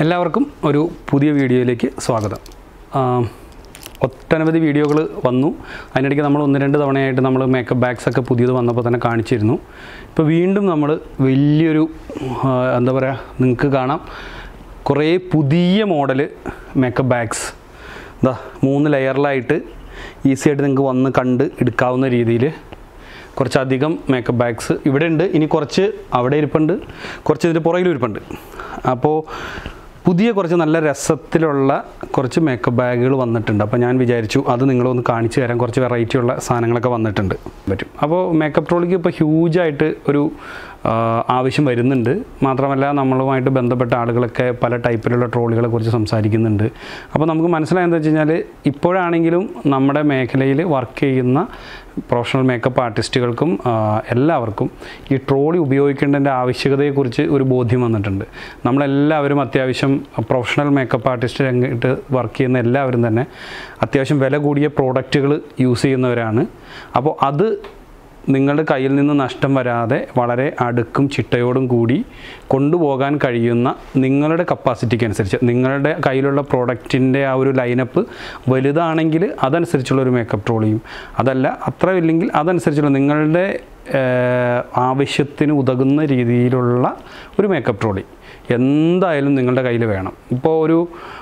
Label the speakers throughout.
Speaker 1: എല്ലാവർക്കും ഒരു പുതിയ വീഡിയോയിലേക്ക് സ്വാഗതം ആ, ഒട്ടനവധി വീഡിയോകൾ വന്നു അതിനിടയ്ക്ക് നമ്മൾ ഒന്ന് രണ്ട് തവണയായിട്ട് നമ്മൾ മേക്കപ്പ് ബാഗ്സ് ഒക്കെ പുതിയത് വന്നപ്പോൾ തന്നെ കാണിച്ചിരുന്നു ഇപ്പോൾ വീണ്ടും നമ്മൾ വലിയൊരു ആ, എന്താ പറയുക നിങ്ങൾക്ക് കാണാം കുറേ പുതിയ മോഡൽ മേക്കപ്പ് ബാഗ്സ് എന്താ മൂന്ന് ലെയറിലായിട്ട് ഈസി ആയിട്ട് നിങ്ങൾക്ക് വന്ന് കണ്ട് എടുക്കാവുന്ന രീതിയിൽ കുറച്ചധികം മേക്കപ്പ് ബാഗ്സ് ഇവിടെ ഉണ്ട് ഇനി കുറച്ച് അവിടെ ഇരിപ്പുണ്ട് കുറച്ച് ഇതിൻ്റെ പുറകിലും ഇരിപ്പുണ്ട് അപ്പോൾ പുതിയ കുറച്ച് നല്ല രസത്തിലുള്ള കുറച്ച് മേക്കപ്പ് ബാഗുകൾ വന്നിട്ടുണ്ട് അപ്പോൾ ഞാൻ വിചാരിച്ചു അത് നിങ്ങളൊന്ന് കാണിച്ചു തരാൻ കുറച്ച് വെറൈറ്റി ഉള്ള സാധനങ്ങളൊക്കെ വന്നിട്ടുണ്ട് പറ്റും അപ്പോൾ മേക്കപ്പ് ട്രോളിക്ക് ഇപ്പോൾ ഹ്യൂജായിട്ട് ഒരു ആ, ആവശ്യം വരുന്നുണ്ട് മാത്രമല്ല നമ്മളുമായിട്ട് ബന്ധപ്പെട്ട ആളുകളൊക്കെ പല ടൈപ്പിലുള്ള ട്രോളികളെ കുറിച്ച് സംസാരിക്കുന്നുണ്ട് അപ്പോൾ നമുക്ക് മനസ്സിലായെന്ന് വെച്ച് കഴിഞ്ഞാൽ ഇപ്പോഴാണെങ്കിലും നമ്മുടെ മേഖലയിൽ വർക്ക് ചെയ്യുന്ന പ്രൊഫഷണൽ മേക്കപ്പ് ആർട്ടിസ്റ്റുകൾക്കും ആ, എല്ലാവർക്കും ഈ ട്രോളി ഉപയോഗിക്കേണ്ടതിൻ്റെ ആവശ്യകതയെക്കുറിച്ച് ഒരു ബോധ്യം വന്നിട്ടുണ്ട് നമ്മളെല്ലാവരും അത്യാവശ്യം പ്രൊഫഷണൽ മേക്കപ്പ് ആർട്ടിസ്റ്റ് രംഗത്ത് വർക്ക് ചെയ്യുന്ന എല്ലാവരും തന്നെ അത്യാവശ്യം വില കൂടിയ പ്രോഡക്റ്റുകൾ യൂസ് ചെയ്യുന്നവരാണ് അപ്പോൾ അത് നിങ്ങളുടെ കയ്യിൽ നിന്ന് നഷ്ടം വരാതെ വളരെ അടുക്കും ചിട്ടയോടും കൂടി കൊണ്ടുപോകാൻ കഴിയുന്ന നിങ്ങളുടെ കപ്പാസിറ്റിക്ക് അനുസരിച്ച് നിങ്ങളുടെ കയ്യിലുള്ള പ്രോഡക്റ്റിൻ്റെ ആ ഒരു ലൈനപ്പ് വലുതാണെങ്കിൽ അതനുസരിച്ചുള്ള ഒരു മേക്കപ്പ് ട്രോളിയും അതല്ല അത്ര ഇല്ലെങ്കിൽ അതനുസരിച്ചുള്ള നിങ്ങളുടെ ഏഹ്, ആവശ്യത്തിന് ഉതകുന്ന രീതിയിലുള്ള ഒരു മേക്കപ്പ് ട്രോളി എന്തായാലും നിങ്ങളുടെ കയ്യിൽ വേണം ഇപ്പോൾ ഒരു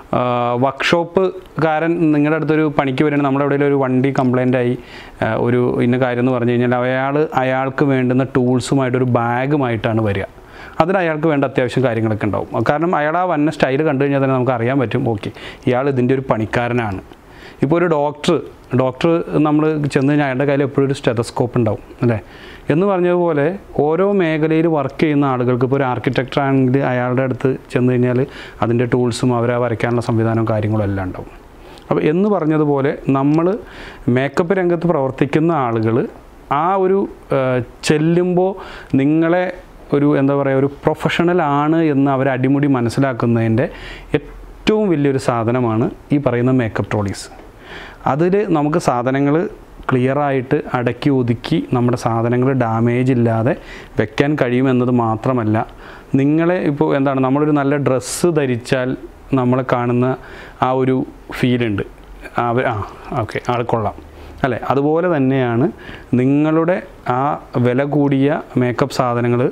Speaker 1: വർക്ക്ഷോപ്പുകാരൻ നിങ്ങളുടെ അടുത്തൊരു പണിക്ക് വരുന്നത് നമ്മുടെ എവിടെയെങ്കിലും ഒരു വണ്ടി കംപ്ലൈൻ്റ് ആയി ആ, ഒരു ഇന്ന കാര്യം എന്ന് പറഞ്ഞു കഴിഞ്ഞാൽ അയാൾ അയാൾക്ക് വേണ്ടുന്ന ടൂൾസുമായിട്ടൊരു ബാഗുമായിട്ടാണ് വരിക അതിൽ അയാൾക്ക് വേണ്ട അത്യാവശ്യം കാര്യങ്ങളൊക്കെ ഉണ്ടാവും കാരണം അയാൾ ആ വന്ന സ്റ്റൈൽ കണ്ടു കഴിഞ്ഞാൽ തന്നെ നമുക്ക് അറിയാൻ പറ്റും ഓക്കെ ഇയാൾ ഇതിൻ്റെ ഒരു പണിക്കാരനാണ് ഇപ്പോൾ ഒരു ഡോക്ടർ ഡോക്ടർ നമ്മൾ ചെന്ന് കഴിഞ്ഞാൽ അയാളുടെ കയ്യിൽ എപ്പോഴും ഒരു സ്റ്റെതസ്കോപ്പ് ഉണ്ടാവും അല്ലേ എന്ന് പറഞ്ഞതുപോലെ ഓരോ മേഖലയിൽ വർക്ക് ചെയ്യുന്ന ആളുകൾക്ക് ഇപ്പോൾ ഒരു ആർക്കിടെക്ചർ ആണെങ്കിൽ അയാളുടെ അടുത്ത് ചെന്ന് കഴിഞ്ഞാൽ അതിൻ്റെ ടൂൾസും അവരെ വരയ്ക്കാനുള്ള സംവിധാനവും കാര്യങ്ങളും എല്ലാം ഉണ്ടാവും അപ്പോൾ എന്ന് പറഞ്ഞതുപോലെ നമ്മൾ മേക്കപ്പ് രംഗത്ത് പ്രവർത്തിക്കുന്ന ആളുകൾ ആ ഒരു ചെല്ലുമ്പോൾ നിങ്ങളെ ഒരു എന്താ പറയുക ഒരു പ്രൊഫഷണൽ ആണ് എന്ന് അവർ അടിമുടി മനസ്സിലാക്കുന്നതിൻ്റെ ഏറ്റവും വലിയൊരു സാധനമാണ് ഈ പറയുന്ന മേക്കപ്പ് ട്രോളീസ് അതിൽ നമുക്ക് സാധനങ്ങൾ ക്ലിയറായിട്ട് അടക്കി ഒതുക്കി നമ്മുടെ സാധനങ്ങൾ ഡാമേജ് ഇല്ലാതെ വെക്കാൻ കഴിയുമെന്നത് മാത്രമല്ല നിങ്ങളെ ഇപ്പോൾ എന്താണ് നമ്മളൊരു നല്ല ഡ്രസ്സ് ധരിച്ചാൽ നമ്മളെ കാണുന്ന ആ ഒരു ഫീലുണ്ട് അവർ ആ ഓക്കെ ആൾ കൊള്ളാം അല്ലേ അതുപോലെ തന്നെയാണ് നിങ്ങളുടെ ആ വില കൂടിയ മേക്കപ്പ് സാധനങ്ങൾ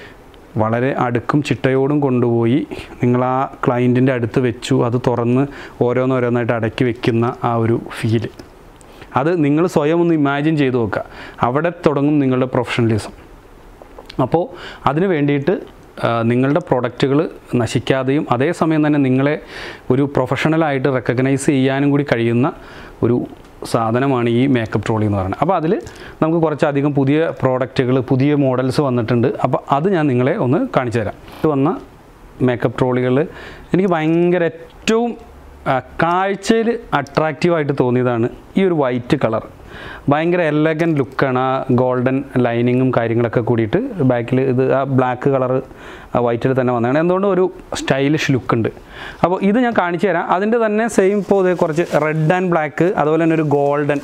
Speaker 1: വളരെ അടുക്കും ചിട്ടയോടും കൊണ്ടുപോയി നിങ്ങൾ ആ ക്ലയൻറ്റിൻ്റെ അടുത്ത് വെച്ചു അത് തുറന്ന് ഓരോന്നോരോന്നായിട്ട് അടക്കി വെക്കുന്ന ആ ഒരു ഫീല് അത് നിങ്ങൾ സ്വയം ഒന്ന് ഇമാജിൻ ചെയ്ത് നോക്കുക അവിടെ തുടങ്ങും നിങ്ങളുടെ പ്രൊഫഷണലിസം അപ്പോൾ അതിന് വേണ്ടിയിട്ട് ആ, നിങ്ങളുടെ പ്രൊഡക്റ്റുകൾ നശിക്കാതെയും അതേസമയം തന്നെ നിങ്ങളെ ഒരു പ്രൊഫഷണലായിട്ട് റെക്കഗ്നൈസ് ചെയ്യാനും കൂടി കഴിയുന്ന ഒരു സാധനമാണ് ഈ മേക്കപ്പ് ട്രോളി എന്ന് പറയുന്നത് അപ്പോൾ അതിൽ നമുക്ക് കുറച്ചധികം പുതിയ പ്രോഡക്റ്റുകൾ പുതിയ മോഡൽസ് വന്നിട്ടുണ്ട് അപ്പോൾ അത് ഞാൻ നിങ്ങളെ ഒന്ന് കാണിച്ചു തരാം ഇത് വന്ന മേക്കപ്പ് ട്രോളികൾ എനിക്ക് ഭയങ്കര ഏറ്റവും കാഴ്ചയിൽ അട്രാക്റ്റീവായിട്ട് തോന്നിയതാണ് ഈ ഒരു വൈറ്റ് കളർ ഭയങ്കര എലഗൻ ലുക്കാണ് ആ ഗോൾഡൻ ലൈനിങ്ങും കാര്യങ്ങളൊക്കെ കൂടിയിട്ട് ബാക്കിൽ ഇത് ആ ബ്ലാക്ക് കളർ വൈറ്റിൽ തന്നെ വന്നതാണ് എന്തുകൊണ്ട് ഒരു സ്റ്റൈലിഷ് ലുക്ക് ഉണ്ട് അപ്പോൾ ഇത് ഞാൻ കാണിച്ചു തരാം അതിൻ്റെ തന്നെ സെയിം ഇപ്പോൾ ഇത് കുറച്ച് റെഡ് ആൻഡ് ബ്ലാക്ക് അതുപോലെ തന്നെ ഒരു ഗോൾഡൻ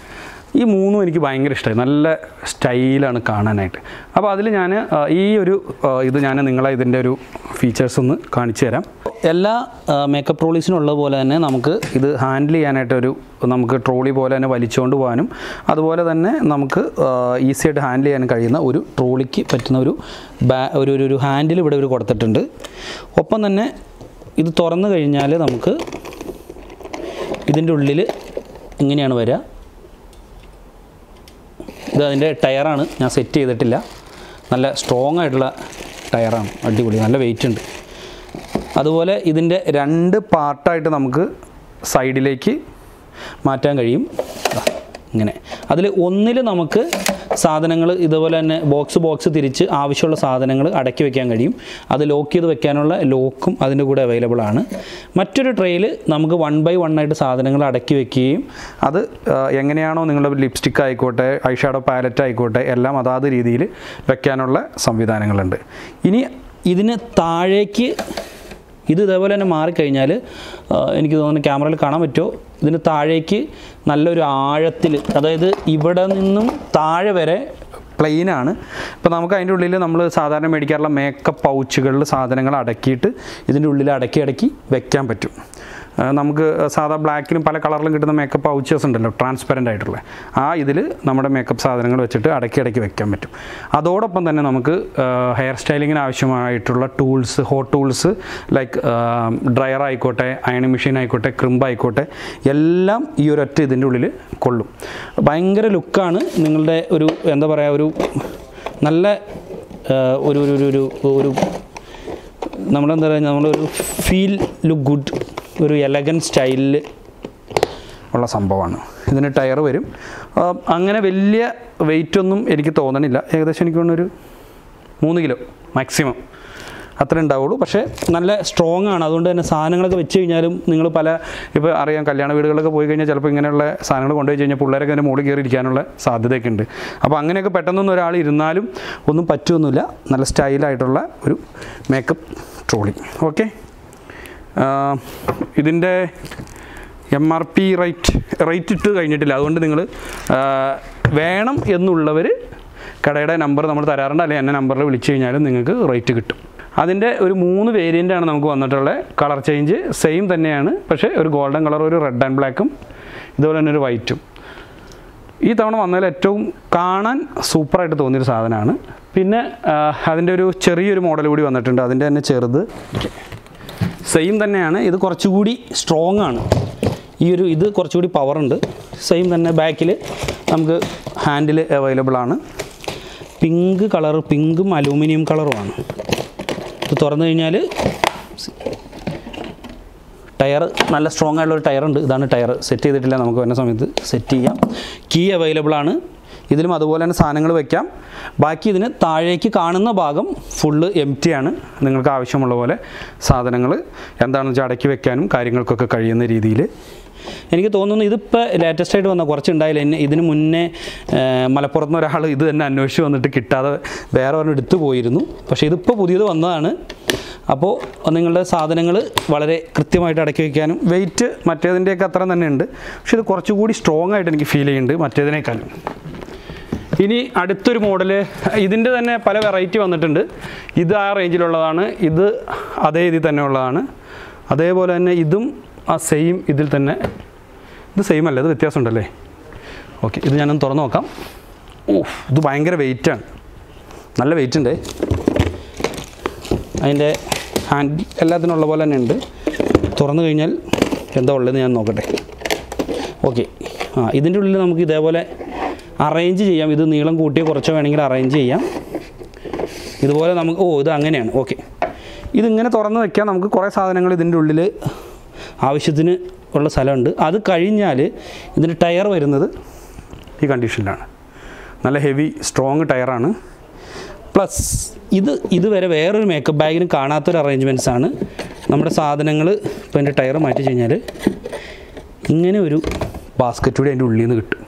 Speaker 1: ഈ മൂന്നും എനിക്ക് ഭയങ്കര ഇഷ്ടമായി നല്ല സ്റ്റൈലാണ് കാണാനായിട്ട് അപ്പോൾ അതിൽ ഞാൻ ഈ ഒരു ആ, ഇത് ഞാൻ നിങ്ങളെ ഇതിൻ്റെ ഒരു ഫീച്ചേഴ്സ് ഒന്ന് കാണിച്ചു തരാം എല്ലാ മേക്കപ്പ് ട്രോളീസിനും ഉള്ളത് പോലെ തന്നെ നമുക്ക് ഇത് ഹാൻഡിൽ ചെയ്യാനായിട്ടൊരു നമുക്ക് ട്രോളി പോലെ തന്നെ വലിച്ചുകൊണ്ട് പോകാനും അതുപോലെ തന്നെ നമുക്ക് ഈസി ആയിട്ട് ഹാൻഡിൽ ചെയ്യാൻ കഴിയുന്ന ഒരു ട്രോളിക്ക് പറ്റുന്ന ഒരു ബാ ഒരു ഒരു- ഒരു ഹാൻഡിൽ ഇവിടെ ഒരു കൊടുത്തിട്ടുണ്ട് ഒപ്പം തന്നെ ഇത് തുറന്നു കഴിഞ്ഞാൽ നമുക്ക് ഇതിൻ്റെ ഉള്ളിൽ ഇങ്ങനെയാണ് വരിക ഇത് അതിൻ്റെ ടയറാണ് ഞാൻ സെറ്റ് ചെയ്തിട്ടില്ല നല്ല സ്ട്രോങ് ആയിട്ടുള്ള ടയറാണ് അടിപൊളി നല്ല വെയിറ്റ് ഉണ്ട് അതുപോലെ ഇതിൻ്റെ രണ്ട് പാർട്ടായിട്ട് നമുക്ക് സൈഡിലേക്ക് മാറ്റാൻ കഴിയും ദാ, ഇങ്ങനെ അതിൽ ഒന്നിൽ നമുക്ക് സാധനങ്ങൾ ഇതുപോലെ തന്നെ ബോക്സ് ബോക്സ് തിരിച്ച് ആവശ്യമുള്ള സാധനങ്ങൾ അടക്കി വെക്കാൻ കഴിയും അത് ലോക്ക് ചെയ്ത് വെക്കാനുള്ള ലോക്കും അതിൻ്റെ കൂടെ അവൈലബിൾ ആണ് മറ്റൊരു ട്രെയിൽ നമുക്ക് വൺ ബൈ വൺ ആയിട്ട് സാധനങ്ങൾ അടക്കി വെക്കുകയും അത് ആ, എങ്ങനെയാണോ നിങ്ങളുടെ ലിപ്സ്റ്റിക് ആയിക്കോട്ടെ ഐഷാഡോ പാലറ്റ് ആയിക്കോട്ടെ എല്ലാം അതാത് രീതിയിൽ വെക്കാനുള്ള സംവിധാനങ്ങളുണ്ട് ഇനി ഇതിന് താഴേക്ക് ഇത് ഇതേപോലെ തന്നെ മാറിക്കഴിഞ്ഞാൽ ആ, എനിക്ക് തോന്നുന്നു ക്യാമറയിൽ കാണാൻ പറ്റുമോ ഇതിന് താഴേക്ക് നല്ലൊരു ആഴത്തിൽ അതായത് ഇവിടെ നിന്നും താഴെ വരെ പ്ലെയിൻ ആണ് ഇപ്പോൾ നമുക്ക് അതിൻ്റെ ഉള്ളിൽ നമ്മൾ സാധാരണ മേടിക്കാറുള്ള മേക്കപ്പ് പൗച്ചുകളിൽ സാധനങ്ങൾ അടക്കിയിട്ട് ഇതിൻ്റെ ഉള്ളിൽ അടക്കി അടക്കി വെക്കാൻ പറ്റും ആ, നമുക്ക് സാധാ ബ്ലാക്കിലും പല കളറിലും കിട്ടുന്ന മേക്കപ്പ് പൗച്ചേഴ്സ് ഉണ്ടല്ലോ ട്രാൻസ്പെറൻ്റ് ആയിട്ടുള്ള ആ ഇതിൽ നമ്മുടെ മേക്കപ്പ് സാധനങ്ങൾ വെച്ചിട്ട് അടക്കി അടക്കി വെക്കാൻ പറ്റും അതോടൊപ്പം തന്നെ നമുക്ക് ഹെയർ സ്റ്റൈലിങ്ങിന് ആവശ്യമായിട്ടുള്ള tools hot tools like dryer ആയിക്കോട്ടെ അയണിങ് മെഷീൻ ആയിക്കോട്ടെ ക്രിമ്പ് ആയിക്കോട്ടെ എല്ലാം ഈ ഒരൊറ്റ ഇതിൻ്റെ ഉള്ളിൽ കൊള്ളും ഭയങ്കര ലുക്കാണ് നിങ്ങളുടെ ഒരു എന്താ പറയുക ഒരു നല്ല ആ, ഒരു ഒരു ഒരു ഒരു ഒരു നമ്മളെന്താ പറയുക നമ്മളൊരു ഫീൽ ലുക്ക് ഗുഡ് ഒരു എലഗൻ സ്റ്റൈലിൽ ഉള്ള സംഭവമാണ് ഇതിന് ടയർ വരും ആ, അങ്ങനെ വലിയ വെയിറ്റ് ഒന്നും എനിക്ക് തോന്നണില്ല ഏകദേശം എനിക്ക് തോന്നുന്നു ഒരു മൂന്ന് കിലോ മാക്സിമം അത്ര ഉണ്ടാവുള്ളൂ പക്ഷേ നല്ല സ്ട്രോങ് ആണ് അതുകൊണ്ട് തന്നെ സാധനങ്ങളൊക്കെ വെച്ച് കഴിഞ്ഞാലും നിങ്ങൾ പല ഇപ്പോൾ അറിയാം കല്യാണ വീടുകളിലൊക്കെ പോയി കഴിഞ്ഞാൽ ചിലപ്പോൾ ഇങ്ങനെയുള്ള സാധനങ്ങൾ കൊണ്ടുപോയി കഴിഞ്ഞാൽ പിള്ളേരൊക്കെ അതിൻ്റെ മുകളിൽ കയറി ഇരിക്കാനുള്ള സാധ്യതയൊക്കെ ഉണ്ട് അപ്പോൾ അങ്ങനെയൊക്കെ പെട്ടെന്നൊന്നും ഒരാൾ ഇരുന്നാലും ഒന്നും പറ്റുമൊന്നുമില്ല നല്ല സ്റ്റൈലായിട്ടുള്ള ഒരു മേക്കപ്പ് ട്രോളി ഓക്കെ ഇതിൻ്റെ M R P rate rate ഇട്ട് കഴിഞ്ഞിട്ടില്ല അതുകൊണ്ട് നിങ്ങൾ വേണം എന്നുള്ളവർ കടയുടെ നമ്പർ നമ്മൾ തരാറുണ്ട് അല്ലെങ്കിൽ എന്നെ നമ്പറിൽ വിളിച്ചു കഴിഞ്ഞാലും നിങ്ങൾക്ക് റേറ്റ് കിട്ടും അതിൻ്റെ ഒരു മൂന്ന് വേരിയൻ്റാണ് നമുക്ക് വന്നിട്ടുള്ളത് കളർ ചേഞ്ച് സെയിം തന്നെയാണ് പക്ഷേ ഒരു ഗോൾഡൻ കളർ ഒരു റെഡ് ആൻഡ് ബ്ലാക്കും ഇതുപോലെ തന്നെ ഒരു വൈറ്റും ഈ തവണ വന്നതിൽ ഏറ്റവും കാണാൻ സൂപ്പറായിട്ട് തോന്നിയൊരു സാധനമാണ് പിന്നെ ആ, അതിൻ്റെ ഒരു ചെറിയൊരു മോഡൽ കൂടി വന്നിട്ടുണ്ട് അതിൻ്റെ തന്നെ ചെറുത് സെയിം തന്നെയാണ് ഇത് കുറച്ചുകൂടി സ്ട്രോങ് ആണ് ഈ ഒരു ഇത് കുറച്ചുകൂടി പവർ ഉണ്ട് സെയിം തന്നെ ബാക്കിൽ നമുക്ക് ഹാൻഡിൽ അവൈലബിൾ ആണ് പിങ്ക് കളർ പിങ്കും അലൂമിനിയം കളറുമാണ് ഇത് തുറന്നു കഴിഞ്ഞാൽ ടയർ നല്ല സ്ട്രോങ് ആയിട്ടുള്ള ഒരു ടയർ ഉണ്ട് ഇതാണ് ടയർ സെറ്റ് ചെയ്തിട്ടില്ല നമുക്ക് വരുന്ന സമയത്ത് സെറ്റ് ചെയ്യാം കീ അവൈലബിൾ ആണ് ഇതിലും അതുപോലെ തന്നെ സാധനങ്ങൾ വെക്കാം ബാക്കി ഇതിന് താഴേക്ക് കാണുന്ന ഭാഗം ഫുള്ള് എം ടി ആണ് നിങ്ങൾക്ക് ആവശ്യമുള്ള പോലെ സാധനങ്ങൾ എന്താണെന്ന് വെച്ചാൽ അടക്കി വെക്കാനും കാര്യങ്ങൾക്കൊക്കെ കഴിയുന്ന രീതിയിൽ എനിക്ക് തോന്നുന്നു ഇതിപ്പോൾ ലേറ്റസ്റ്റ് ആയിട്ട് വന്ന കുറച്ച് ഉണ്ടായില്ല എന്നെ ഇതിന് മുന്നേ ആ, മലപ്പുറത്ത് നിന്ന് ഒരാൾ ഇത് തന്നെ അന്വേഷിച്ച് വന്നിട്ട് കിട്ടാതെ വേറെ ഒരെണ്ണം എടുത്തു പോയിരുന്നു പക്ഷേ ഇതിപ്പോൾ പുതിയത് വന്നതാണ് അപ്പോൾ നിങ്ങളുടെ സാധനങ്ങൾ വളരെ കൃത്യമായിട്ട് അടക്കി വയ്ക്കാനും വെയിറ്റ് മറ്റേതിൻ്റെയൊക്കെ അത്ര തന്നെ ഉണ്ട് പക്ഷേ ഇത് കുറച്ചുകൂടി സ്ട്രോങ് ആയിട്ട് എനിക്ക് ഫീൽ ചെയ്യുന്നുണ്ട് മറ്റേതിനേക്കാളും ഇനി അടുത്തൊരു മോഡൽ ഇതിൻ്റെ തന്നെ പല വെറൈറ്റി വന്നിട്ടുണ്ട് ഇത് ആ റേഞ്ചിലുള്ളതാണ് ഇത് അതേ ഇതിൽ തന്നെ ഉള്ളതാണ് അതേപോലെ തന്നെ ഇതും ആ സെയിം ഇതിൽ തന്നെ ഇത് സെയിം അല്ല ഇത് വ്യത്യാസമുണ്ടല്ലേ ഓക്കെ ഇത് ഞാനൊന്ന് തുറന്ന് നോക്കാം ഓ ഇത് ഭയങ്കര വെയിറ്റാണ് നല്ല വെയിറ്റ് ഉണ്ട് അതിൻ്റെ ഹാൻഡ് എല്ലാത്തിനുള്ള പോലെ തന്നെ ഉണ്ട് തുറന്നു കഴിഞ്ഞാൽ എന്താ ഉള്ളതെന്ന് ഞാൻ നോക്കട്ടെ ഓക്കെ ആ ഇതിൻ്റെ ഉള്ളിൽ നമുക്ക് ഇതേപോലെ അറേഞ്ച് ചെയ്യാം ഇത് നീളം കൂട്ടിയോ കുറച്ചോ വേണമെങ്കിൽ അറേഞ്ച് ചെയ്യാം ഇതുപോലെ നമുക്ക് ഓ ഇത് അങ്ങനെയാണ് ഓക്കെ ഇതിങ്ങനെ തുറന്ന് വെക്കാം നമുക്ക് കുറേ സാധനങ്ങൾ ഇതിൻ്റെ ഉള്ളിൽ ആവശ്യത്തിന് ഉള്ള സ്ഥലമുണ്ട് അത് കഴിഞ്ഞാൽ ഇതിൻ്റെ ടയർ വരുന്നത് ഈ കണ്ടീഷനിലാണ് നല്ല ഹെവി സ്ട്രോങ് ടയറാണ് പ്ലസ് ഇത് ഇതുവരെ വേറൊരു മേക്കപ്പ് ബാഗിന് കാണാത്തൊരു അറേഞ്ച്മെൻറ്റ്സ് ആണ് നമ്മുടെ സാധനങ്ങൾ ഇപ്പോൾ എൻ്റെ ടയർ മാറ്റി കഴിഞ്ഞാൽ ഇങ്ങനെ ഒരു ബാസ്ക്കറ്റ് കൂടി അതിൻ്റെ ഉള്ളിൽ നിന്ന് കിട്ടും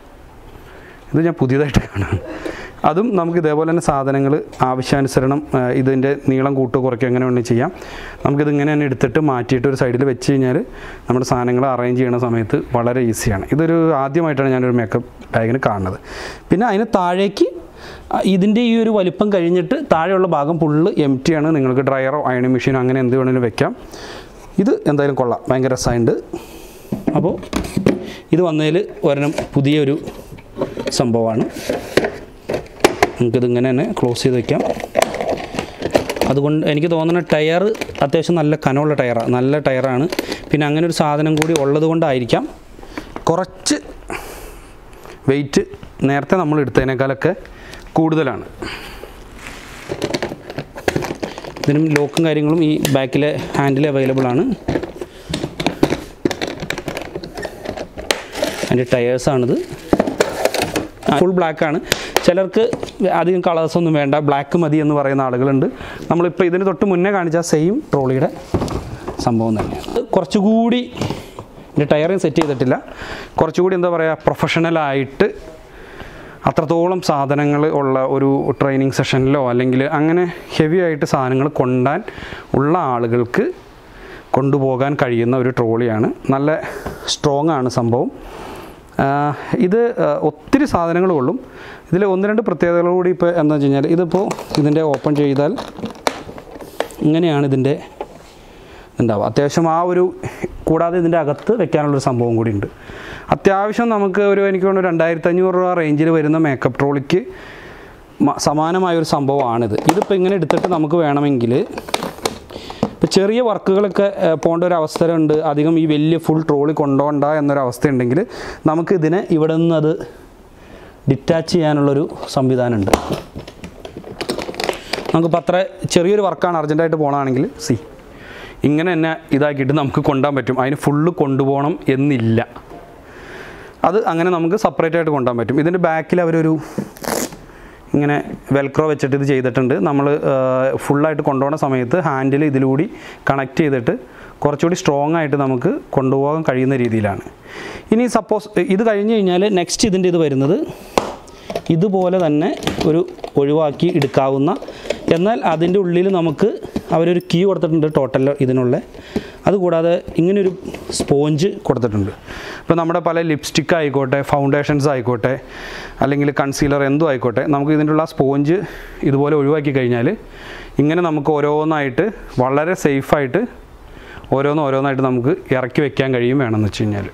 Speaker 1: ഇത് ഞാൻ പുതിയതായിട്ട് കാണാണ് അതും നമുക്ക് ഇതേപോലെ തന്നെ സാധനങ്ങൾ ആവശ്യാനുസരണം ആ, ഇതിൻ്റെ നീളം കൂട്ടുക കുറയ്ക്കുക എങ്ങനെ വേണമെങ്കിൽ ചെയ്യാം നമുക്കിത് ഇങ്ങനെ തന്നെ എടുത്തിട്ട് മാറ്റിയിട്ട് ഒരു സൈഡിൽ വെച്ച് കഴിഞ്ഞാൽ നമ്മുടെ സാധനങ്ങൾ അറേഞ്ച് ചെയ്യുന്ന സമയത്ത് വളരെ ഈസിയാണ് ഇതൊരു ആദ്യമായിട്ടാണ് ഞാനൊരു മേക്കപ്പ് ബാഗിന് കാണുന്നത് പിന്നെ അതിന് താഴേക്ക് ആ, ഇതിൻ്റെ ഈ ഒരു വലിപ്പം കഴിഞ്ഞിട്ട് താഴെയുള്ള ഭാഗം ഫുള്ള് എം ടി ആണ് നിങ്ങൾക്ക് ഡ്രയറോ അയണിങ് മെഷീനോ അങ്ങനെ എന്ത് വേണമെങ്കിലും വെക്കാം ഇത് എന്തായാലും കൊള്ളാം ഭയങ്കര രസമുണ്ട് അപ്പോൾ ഇത് വന്നതിൽ ഒരെണ്ണം പുതിയൊരു സംഭവമാണ് നമുക്കിത് ഇങ്ങനെ തന്നെ ക്ലോസ് ചെയ്ത് വയ്ക്കാം അതുകൊണ്ട് എനിക്ക് തോന്നുന്ന ടയർ അത്യാവശ്യം നല്ല കനമുള്ള ടയറാണ് നല്ല ടയറാണ് പിന്നെ അങ്ങനെ ഒരു സാധനം കൂടി ഉള്ളത് കൊണ്ടായിരിക്കാം കുറച്ച് വെയിറ്റ് നേരത്തെ നമ്മൾ എടുത്തതിനേക്കാളൊക്കെ കൂടുതലാണ് ഇതിനും ലോക്കും കാര്യങ്ങളും ഈ ബാക്കിലെ ഹാൻഡിൽ അവൈലബിൾ ആണ് അതിൻ്റെ ടയേഴ്സാണിത് ഫുൾ ബ്ലാക്കാണ് ചിലർക്ക് അധികം കളേഴ്സ് ഒന്നും വേണ്ട ബ്ലാക്ക് മതി എന്ന് പറയുന്ന ആളുകളുണ്ട് നമ്മളിപ്പോൾ ഇതിന് തൊട്ട് മുന്നേ കാണിച്ച സെയിം ട്രോളിയുടെ സംഭവം തന്നെയാണ് ഇത് കുറച്ചുകൂടി ഇതിൻ്റെ ടയറിങ് സെറ്റ് ചെയ്തിട്ടില്ല കുറച്ചുകൂടി എന്താ പറയുക പ്രൊഫഷണലായിട്ട് അത്രത്തോളം സാധനങ്ങൾ ഉള്ള ഒരു ട്രെയിനിങ് സെഷനിലോ അല്ലെങ്കിൽ അങ്ങനെ ഹെവി ആയിട്ട് സാധനങ്ങൾ കൊണ്ടാൻ ഉള്ള ആളുകൾക്ക് കൊണ്ടുപോകാൻ കഴിയുന്ന ഒരു ട്രോളിയാണ് നല്ല സ്ട്രോങ് ആണ് സംഭവം ആ, ഇത് ആ, ഒത്തിരി സാധനങ്ങൾ കൊള്ളും ഇതിൽ ഒന്ന് രണ്ട് പ്രത്യേകതകൾ കൂടി ഇപ്പോൾ എന്താ വെച്ച് കഴിഞ്ഞാൽ ഇതിപ്പോൾ ഇതിൻ്റെ ഓപ്പൺ ചെയ്താൽ ഇങ്ങനെയാണ് ഇതിൻ്റെ ഉണ്ടാവുക അത്യാവശ്യം ആ ഒരു കൂടാതെ ഇതിൻ്റെ അകത്ത് വെക്കാനുള്ളൊരു സംഭവം കൂടി ഉണ്ട് അത്യാവശ്യം നമുക്ക് ഒരു എനിക്ക് തോന്നുന്നു രണ്ടായിരത്തി അഞ്ഞൂറ് രൂപ റേഞ്ചിൽ വരുന്ന മേക്കപ്പ് ട്രോളിക്ക് മ- സമാനമായൊരു സംഭവമാണിത് ഇതിപ്പോൾ ഇങ്ങനെ എടുത്തിട്ട് നമുക്ക് വേണമെങ്കിൽ ഇപ്പോൾ ചെറിയ വർക്കുകളൊക്കെ ഏഹ്, പോകേണ്ട ഒരു അവസരമുണ്ട് അധികം ഈ വലിയ ഫുൾ ട്രോളി കൊണ്ടുപോകണ്ട എന്നൊരു അവസ്ഥ ഉണ്ടെങ്കിൽ നമുക്ക് ഇതിനെ ഇവിടെ നിന്ന് അത് ഡിറ്റാച്ച് ചെയ്യാനുള്ളൊരു സംവിധാനമുണ്ട് നമുക്കിപ്പോൾ അത്ര ചെറിയൊരു വർക്കാണ് അർജൻറ്റായിട്ട് പോകണമെങ്കിൽ സി ഇങ്ങനെ തന്നെ ഇതാക്കിയിട്ട് നമുക്ക് കൊണ്ടുപോകാൻ പറ്റും അതിന് ഫുള്ള് കൊണ്ടുപോകണം എന്നില്ല അത് അങ്ങനെ നമുക്ക് സെപ്പറേറ്റ് ആയിട്ട് കൊണ്ടുപോകാൻ പറ്റും ഇതിൻ്റെ ബാക്കിൽ അവരൊരു ഇങ്ങനെ വെൽക്രോ വെച്ചിട്ട് ഇത് ചെയ്തിട്ടുണ്ട് നമ്മൾ ഫുള്ളായിട്ട് കൊണ്ടുപോകുന്ന സമയത്ത് ഹാൻഡിൽ ഇതിലൂടി കണക്ട് ചെയ്തിട്ട് കുറച്ചുകൂടി സ്ട്രോങ് ആയിട്ട് നമുക്ക് കൊണ്ടുപോകാൻ കഴിയുന്ന രീതിയിലാണ് ഇനി സപ്പോസ് ഇത് കഴിഞ്ഞ് കഴിഞ്ഞാൽ നെക്സ്റ്റ് ഇതിൻ്റെ ഇത് വരുന്നത് ഇതുപോലെ തന്നെ ഒരു ഒഴിവാക്കി എടുക്കാവുന്ന എന്നാൽ അതിൻ്റെ ഉള്ളിൽ നമുക്ക് അവരൊരു കീ കൊടുത്തിട്ടുണ്ട് ടോട്ടൽ ഇതിനുള്ള അതുകൂടാതെ ഇങ്ങനൊരു സ്പോഞ്ച് കൊടുത്തിട്ടുണ്ട് ഇപ്പോൾ നമ്മുടെ പല ലിപ്സ്റ്റിക്ക് ആയിക്കോട്ടെ ഫൗണ്ടേഷൻസ് ആയിക്കോട്ടെ അല്ലെങ്കിൽ കൺസീലർ എന്തും ആയിക്കോട്ടെ നമുക്ക് ഇതിൻ്റെ ഉള്ള സ്പോഞ്ച് ഇതുപോലെ ഒഴിവാക്കി കഴിഞ്ഞാൽ ഇങ്ങനെ നമുക്ക് ഓരോന്നായിട്ട് വളരെ സേഫായിട്ട് ഓരോന്ന് ഓരോന്നായിട്ട് നമുക്ക് ഇറക്കി വെക്കാൻ കഴിയും വേണമെന്ന് വെച്ച് കഴിഞ്ഞാൽ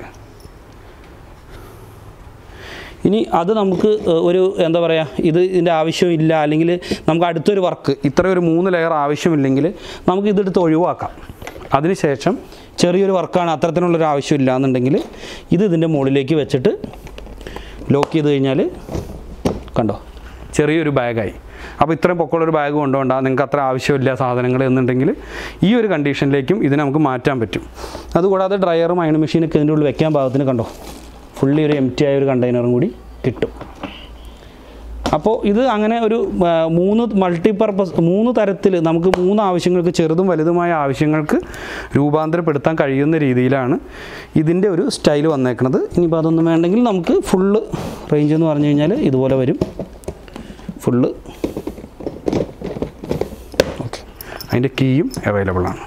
Speaker 1: ഇനി അത് നമുക്ക് ഏഹ്, ഒരു എന്താ പറയുക ഇത് ഇതിൻ്റെ ആവശ്യമില്ല അല്ലെങ്കിൽ നമുക്ക് അടുത്തൊരു വർക്ക് ഇത്ര ഒരു മൂന്ന് ലെയർ ആവശ്യമില്ലെങ്കിൽ നമുക്ക് ഇതെടുത്ത് ഒഴിവാക്കാം അതിനുശേഷം ചെറിയൊരു വർക്കാണ് അത്തരത്തിനുള്ളൊരു ആവശ്യമില്ല എന്നുണ്ടെങ്കിൽ ഇത് ഇതിൻ്റെ മുകളിലേക്ക് വെച്ചിട്ട് ലോക്ക് ചെയ്ത് കഴിഞ്ഞാൽ കണ്ടോ ചെറിയൊരു ബാഗായി അപ്പോൾ ഇത്രയും പൊക്കമുള്ളൊരു ബാഗ് കൊണ്ടുപോകണ്ട നിങ്ങൾക്ക് അത്ര ആവശ്യമില്ല സാധനങ്ങൾ എന്നുണ്ടെങ്കിൽ ഈ ഒരു കണ്ടീഷനിലേക്കും ഇതിനെ നമുക്ക് മാറ്റാൻ പറ്റും അതുകൂടാതെ ഡ്രയറും അയൺ മെഷീനൊക്കെ ഇതിൻ്റെ ഉള്ളിൽ വെക്കാൻ പാകത്തിന് കണ്ടോ ഫുള്ളി ഒരു എം ടി ആയ ഒരു കണ്ടെയ്നറും കൂടി കിട്ടും അപ്പോൾ ഇത് അങ്ങനെ ഒരു ആ, മൂന്ന് മൾട്ടിപർപ്പസ് മൂന്ന് തരത്തിൽ നമുക്ക് മൂന്ന് ആവശ്യങ്ങൾക്ക് ചെറുതും വലുതുമായ ആവശ്യങ്ങൾക്ക് രൂപാന്തരപ്പെടുത്താൻ കഴിയുന്ന രീതിയിലാണ് ഇതിൻ്റെ ഒരു സ്റ്റൈൽ വന്നേക്കുന്നത് ഇനിയിപ്പോൾ അതൊന്നും വേണ്ടെങ്കിൽ നമുക്ക് ഫുള്ള് റേഞ്ച് എന്ന് പറഞ്ഞു കഴിഞ്ഞാൽ ഇതുപോലെ വരും ഫുള്ള് ഓക്കെ അതിൻ്റെ കീയും അവൈലബിൾ ആണ്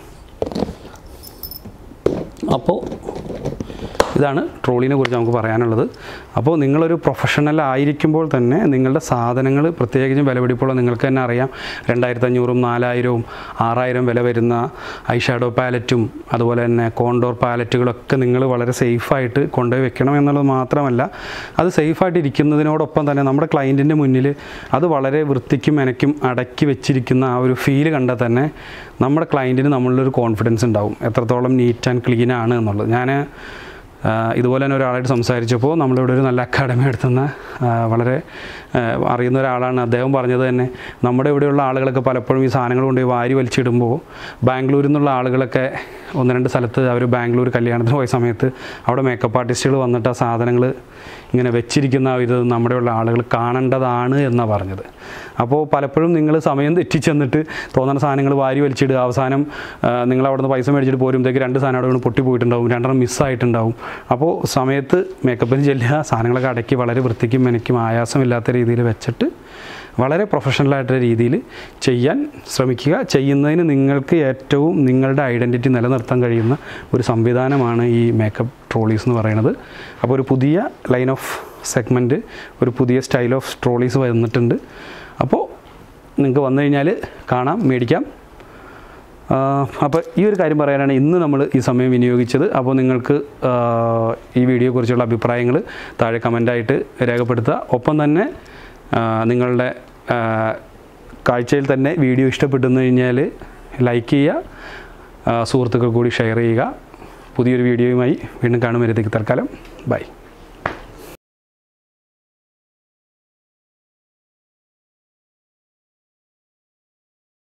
Speaker 1: അപ്പോൾ ഇതാണ് ട്രോളിനെ കുറിച്ച് നമുക്ക് പറയാനുള്ളത് അപ്പോൾ നിങ്ങളൊരു പ്രൊഫഷണൽ ആയിരിക്കുമ്പോൾ തന്നെ നിങ്ങളുടെ സാധനങ്ങൾ പ്രത്യേകിച്ചും വിലപിടിപ്പുള്ള നിങ്ങൾക്ക് തന്നെ അറിയാം രണ്ടായിരത്തി അഞ്ഞൂറും നാലായിരവും ആറായിരം വില വരുന്ന ഐ ഷാഡോ പാലറ്റും അതുപോലെ തന്നെ കോണ്ടോർ പാലറ്റുകളൊക്കെ നിങ്ങൾ വളരെ സേഫായിട്ട് കൊണ്ടുപോയി വെക്കണം എന്നുള്ളത് മാത്രമല്ല അത് സേഫായിട്ട് ഇരിക്കുന്നതിനോടൊപ്പം തന്നെ നമ്മുടെ ക്ലയൻറ്റിൻ്റെ മുന്നിൽ അത് വളരെ വൃത്തിക്കും മെനക്കും അടക്കി വെച്ചിരിക്കുന്ന ആ ഒരു ഫീല് കണ്ടാൽ തന്നെ നമ്മുടെ ക്ലയൻറ്റിന് നമ്മളിലൊരു കോൺഫിഡൻസ് ഉണ്ടാവും എത്രത്തോളം നീറ്റ് ആൻഡ് ക്ലീൻ ആണ് എന്നുള്ളത് ഞാൻ ആ, ഇതുപോലെ തന്നെ ഒരാളായിട്ട് സംസാരിച്ചപ്പോൾ നമ്മളിവിടെ ഒരു നല്ല അക്കാഡമി എടുത്തുന്ന ആ, വളരെ ആ, അറിയുന്ന ഒരാളാണ് അദ്ദേഹം പറഞ്ഞത് തന്നെ നമ്മുടെ ഇവിടെയുള്ള ആളുകളൊക്കെ പലപ്പോഴും ഈ സാധനങ്ങൾ കൊണ്ട് വാരി വലിച്ചിടുമ്പോൾ ബാംഗ്ലൂരിൽ നിന്നുള്ള ആളുകളൊക്കെ ഒന്ന് രണ്ട് സ്ഥലത്ത് അവർ ബാംഗ്ലൂർ കല്യാണത്തിന് പോയ സമയത്ത് അവിടെ മേക്കപ്പ് ആർട്ടിസ്റ്റുകൾ വന്നിട്ട് ആ സാധനങ്ങൾ ഇങ്ങനെ വെച്ചിരിക്കുന്ന ആ ഇത് നമ്മുടെയുള്ള ആളുകൾ കാണേണ്ടതാണ് എന്നാണ് പറഞ്ഞത് അപ്പോൾ പലപ്പോഴും നിങ്ങൾ സമയം തെറ്റിച്ചെന്നിട്ട് തോന്നുന്ന സാധനങ്ങൾ വാരി വലിച്ചിടുക അവസാനം ആ, നിങ്ങൾ അവിടെ നിന്ന് പൈസ മേടിച്ചിട്ട് പോരുമ്പോഴത്തേക്ക് രണ്ട് സാധനം അവിടെ വീണ് പൊട്ടിപ്പോയിട്ടുണ്ടാവും രണ്ടെണ്ണം മിസ്സായിട്ടുണ്ടാവും അപ്പോൾ സമയത്ത് മേക്കപ്പിന് ചെല്ലുക സാധനങ്ങളൊക്കെ അടക്കി വളരെ വൃത്തിക്കും മെനക്കും ആയാസമില്ലാത്ത രീതിയിൽ വെച്ചിട്ട് വളരെ പ്രൊഫഷണലായിട്ടുള്ള രീതിയിൽ ചെയ്യാൻ ശ്രമിക്കുക ചെയ്യുന്നതിന് നിങ്ങൾക്ക് ഏറ്റവും നിങ്ങളുടെ ഐഡൻറ്റിറ്റി നിലനിർത്താൻ കഴിയുന്ന ഒരു സംവിധാനമാണ് ഈ മേക്കപ്പ് ട്രോളീസ് എന്ന് പറയുന്നത് അപ്പോൾ ഒരു പുതിയ ലൈൻ ഓഫ് സെഗ്മെൻറ്റ് ഒരു പുതിയ സ്റ്റൈൽ ഓഫ് ട്രോളീസ് വന്നിട്ടുണ്ട് അപ്പോൾ നിങ്ങൾക്ക് വന്നു കഴിഞ്ഞാൽ കാണാം മേടിക്കാം അപ്പോൾ ഈ ഒരു കാര്യം പറയാനാണ് ഇന്ന് നമ്മൾ ഈ സമയം വിനിയോഗിച്ചത് അപ്പോൾ നിങ്ങൾക്ക് ആ, ഈ വീഡിയോയെക്കുറിച്ചുള്ള അഭിപ്രായങ്ങൾ താഴെ കമൻ്റായിട്ട് രേഖപ്പെടുത്തുക ഒപ്പം തന്നെ ആ, നിങ്ങളുടെ ആ, കാഴ്ചയിൽ തന്നെ വീഡിയോ ഇഷ്ടപ്പെട്ടെന്ന് കഴിഞ്ഞാൽ ലൈക്ക് ചെയ്യുക ആ, സുഹൃത്തുക്കൾ കൂടി ഷെയർ ചെയ്യുക പുതിയൊരു വീഡിയോയുമായി വീണ്ടും കാണും വരുത്തേക്ക് തൽക്കാലം ബൈ